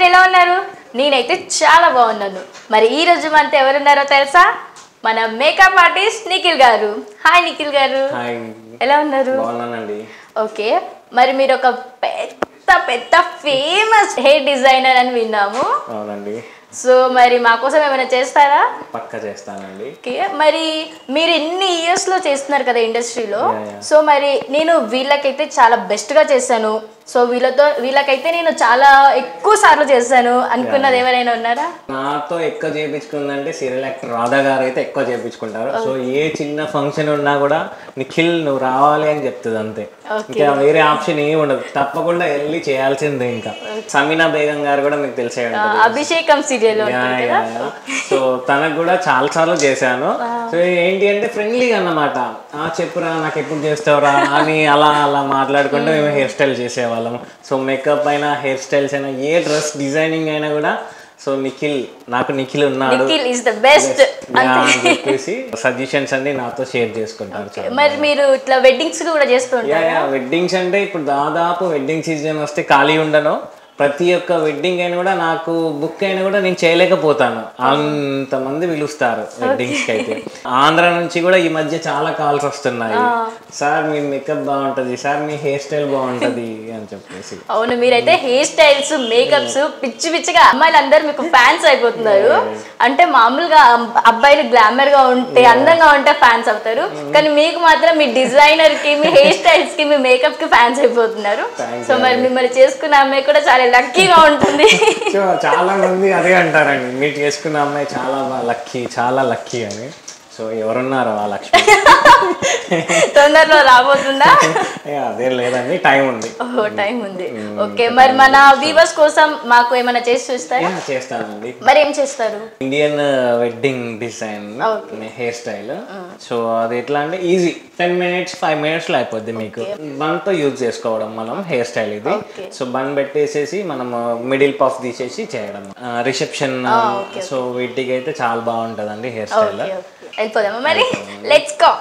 అందరు ఎలా ఉన్నారు నేనైతే చాలా బాగున్నాను మరి ఈ రోజు మనతో ఎవరున్నారో తెలుసా మన మేకప్ ఆర్టిస్ట్ నిఖిల్ గారు హాయ్ నిఖిల్ గారు హాయ్ ఎలా ఉన్నారు బాగున్నానండి ఓకే మరి మీరు ఒక పెద్ద పెద్ద ఫేమస్ హెయిర్ డిజైనర్ అని విన్నాము అవునండి సో మరి మా కోసం ఏమైనా చేస్తారా పక్క చేస్తానండి ఓకే మరి మీరు ఎన్ని ఇయర్స్ లో చేస్తున్నారు కదా ఇండస్ట్రీలో Yeah, yeah. సో మరి నేను వీళ్ళకైతే చాలా బెస్ట్ గా చేశాను సో వీళ్ళతో వీళ్ళకైతే నేను చాలా ఎక్కువ సార్లు చేశాను అనుకున్నది ఎవరైనా ఉన్నారా నాతో ఎక్కువ చేయించుకుందంటే సీరియల్ యాక్టర్ రాధా గారు అయితే ఎక్కువ చేయించుకుంటారు సో ఏ చిన్న ఫంక్షన్ ఉన్నా కూడా నిఖిల్ నువ్వు రావాలి అని చెప్తుంది అంతే Okay. ఇంకా వేరే ఆప్షన్ ఏమి ఉండదు తప్పకుండా వెళ్ళి చేయాల్సిందే ఇంకా సమీనా బేగం గారు కూడా మీకు తెలిసే ఆ, ఉంటుంది Abhishekam serial yeah, yeah, yeah. So తనకు కూడా చాలా సార్లు చేశాను సో ఏంటి అంటే ఫ్రెండ్లీగా అన్నమాట ఆ చెప్పురా నాకు ఎప్పుడు చేస్తావురా అని అలా అలా మాట్లాడుకుంటూ మేము హెయిర్ స్టైల్ చేసేవాళ్ళం సో మేకప్ అయినా హెయిర్ స్టైల్స్ అయినా ఏ డ్రెస్ డిజైనింగ్ అయినా కూడా సో నిఖిల్ నాకు నిఖిల్ ఉన్నాడు Nikhil is the best yeah అని చెప్పేసి సజెషన్స్ అన్ని నాతో షేర్ చేసుకుంటారు చాలా. మరి మీరు ఇట్లా వెడ్డింగ్స్ కూడా చేస్తూ యా ఉంటారు యా వెడ్డింగ్స్ అంటే ఇప్పుడు దాదాపు వెడ్డింగ్ సీజన్ వస్తే ఖాళీ ఉండను ప్రతి ఒక్క వెడ్డింగ్ అయినా కూడా నాకు బుక్ అయినా కూడా నేను చేయలేకపోతాను అంతమంది పిలుస్తారు వెడ్డింగ్స్ కి అయితే ఆంధ్ర నుంచి కూడా ఈ మధ్య చాలా కాల్స్ వస్తున్నాయి సార్ మీ మేకప్ బాగుంటది సార్ మీ హెయిర్ స్టైల్ బాగుంటది అని చెప్పేసి అవును మీరైతే హెయిర్ స్టైల్స్ మేకప్స్ పిచ్చి పిచ్చిగా అమ్మాయిలు అందరు మీకు ఫ్యాన్స్ అయిపోతున్నారు అంటే మామూలుగా అబ్- అబ్బాయిలు గ్లామర్ గా ఉంటే అందంగా ఉంటే ఫ్యాన్స్ అవుతారు కానీ మీకు మాత్రం మీ డిజైనర్ కి మీ హెయిర్ స్టైల్స్ కి మీ మేకప్ కి ఫ్యాన్స్ అయిపోతున్నారు Thank సో మరి మిమ్మల్ని చేసుకున్న అమ్మాయి కూడా చాలా లక్కీగా ఉంటుంది సో చాలా మంది అదే అంటారండి మీరు చేసుకున్న అమ్మాయి చాలా లక్కీ చాలా లక్కీ అని సో ఎవరున్నారు ఆ లక్ష్మి తొందరలో రాబోతుందా ఏ, అదేం లేదండి టైం ఉంది ఓహో టైం ఉంది ఓకే మరి మన వీవర్స్ కోసం మాకు ఏమైనా చేసి చూస్తారా యా, చేస్తానండి మరి ఏం చేస్తారు Indian wedding design hair style so అది ఎట్లా అంటే easy ten minutes five minutes లో అయిపోద్ది మీకు బన్ తో యూజ్ చేసుకోవడం మనం హెయిర్ స్టైల్ ఇది Okay. సో బన్ పెట్టేసేసి మనం మిడిల్ పఫ్ తీసేసి చేయడం రిసెప్షన్ సో వీటికి అయితే చాలా బాగుంటదండి హెయిర్ స్టైల్ ఓకే ఓకే వెళ్ళిపోదామా మరి లెట్స్ గో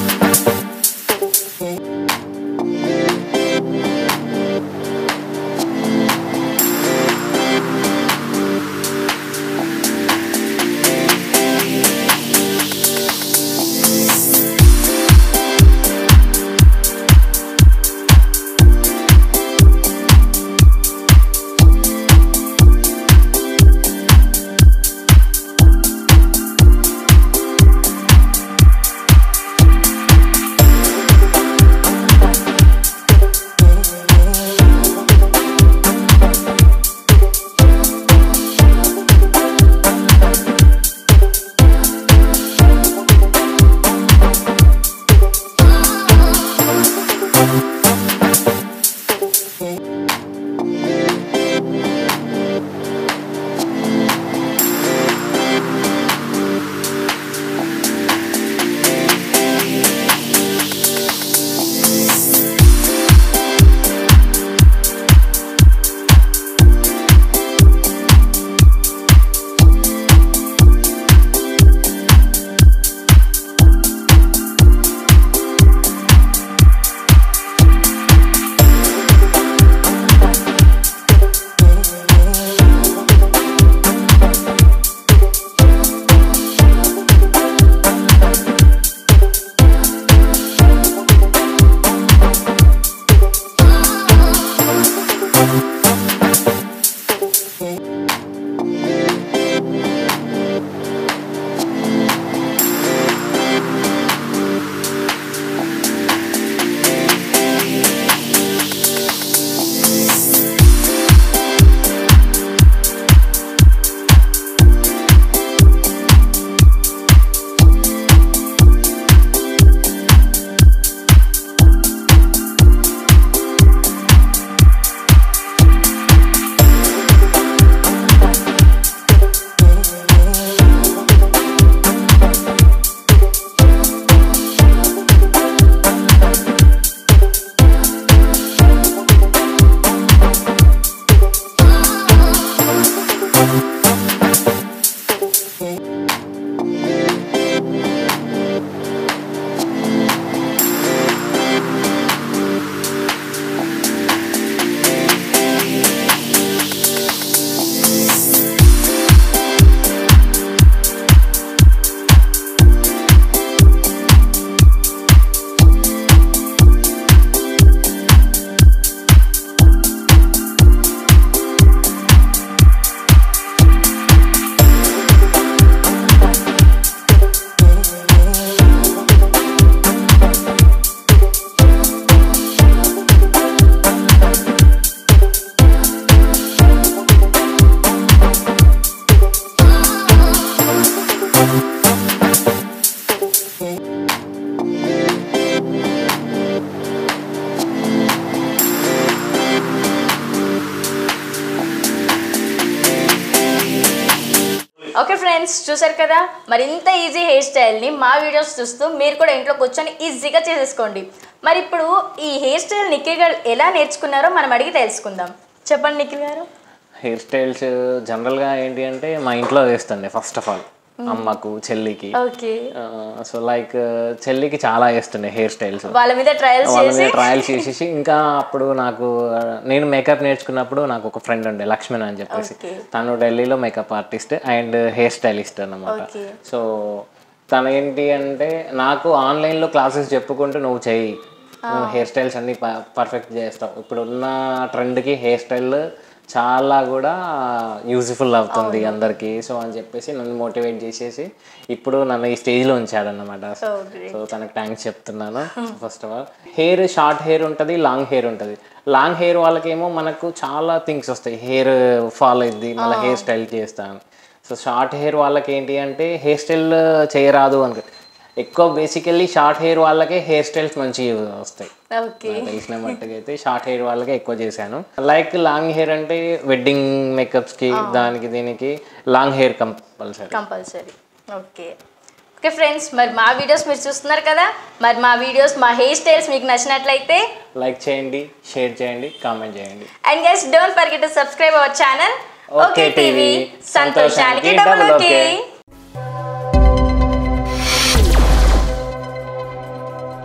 ఓకే ఫ్రెండ్స్ చూసారు కదా మరి ఇంత ఈజీ హెయిర్ స్టైల్ని మా వీడియోస్ చూస్తూ మీరు కూడా ఇంట్లో కూర్చొని ఈజీగా చేసేసుకోండి మరి ఇప్పుడు ఈ హెయిర్ స్టైల్ నిఖిల్ గారు ఎలా నేర్చుకున్నారో మనం అడిగి తెలుసుకుందాం చెప్పండి నిఖిల్ గారు హెయిర్ స్టైల్స్ జనరల్గా ఏంటి అంటే మా ఇంట్లో వేస్తుండే ఫస్ట్ ఆఫ్ ఆల్ అమ్మకు చెల్లికి ఓకే సో లైక్ చెల్లికి చాలా వేస్తుండే హెయిర్ స్టైల్స్ వాళ్ళ మీద ట్రయల్స్ వాళ్ళ చేసి మీద ట్రయల్స్ చేసేసి ఇంకా అప్పుడు నాకు ఆ, నేను మేకప్ నేర్చుకున్నప్పుడు నాకు ఒక ఫ్రెండ్ ఉండే లక్ష్మణ్ అని చెప్పేసి Okay. తను ఢిల్లీలో makeup artist and hair stylist అన్నమాట Okay. సో తను ఏంటి అంటే నాకు ఆన్లైన్లో క్లాసెస్ చెప్పుకుంటూ నువ్వు చెయ్యి నువ్వు హెయిర్ స్టైల్స్ అన్ని పర్ఫెక్ట్ చేస్తావు ఇప్పుడు ఉన్న ట్రెండ్కి హెయిర్ స్టైల్ చాలా కూడా యూజ్ఫుల్ అవుతుంది అందరికీ సో అని చెప్పేసి నన్ను మోటివేట్ చేసేసి ఇప్పుడు నన్ను ఈ స్టేజ్లో ఉంచాడన్నమాట సో great. సో తనకు థ్యాంక్స్ చెప్తున్నాను first of all hair short hair ఉంటుంది లాంగ్ హెయిర్ ఉంటుంది లాంగ్ హెయిర్ వాళ్ళకేమో మనకు చాలా థింగ్స్ వస్తాయి హెయిర్ ఫాల్ అయింది మళ్ళీ హెయిర్ స్టైల్ చేస్తాను సో షార్ట్ హెయిర్ వాళ్ళకి ఏంటి అంటే హెయిర్ స్టైల్ చేయరాదు అనుకో ఎక్కువ బేసికల్లీ షార్ట్ హెయిర్ వాళ్ళకే హెయిర్ స్టైల్స్ మంచిగా వస్తాయి ఓకే నాకు తెలిసిన మట్టుకు అయితే షార్ట్ హెయిర్ వాళ్ళకే ఎక్కువ చేశాను లైక్ లాంగ్ హెయిర్ అంటే వెడ్డింగ్ మేకప్స్కి దానికి దీనికి long hair compulsory compulsory okay okay friends మరి మా వీడియోస్ మీరు చూస్తున్నారు కదా మరి మా వీడియోస్ మా హెయిర్ స్టైల్స్ మీకు నచ్చినట్లయితే లైక్ చేయండి షేర్ చేయండి కామెంట్ చేయండి and guys don't forget to subscribe our channel okay okay TV TV సంతోషానికి సంతోషానికి డబుల్ double ఓకే ఓకే.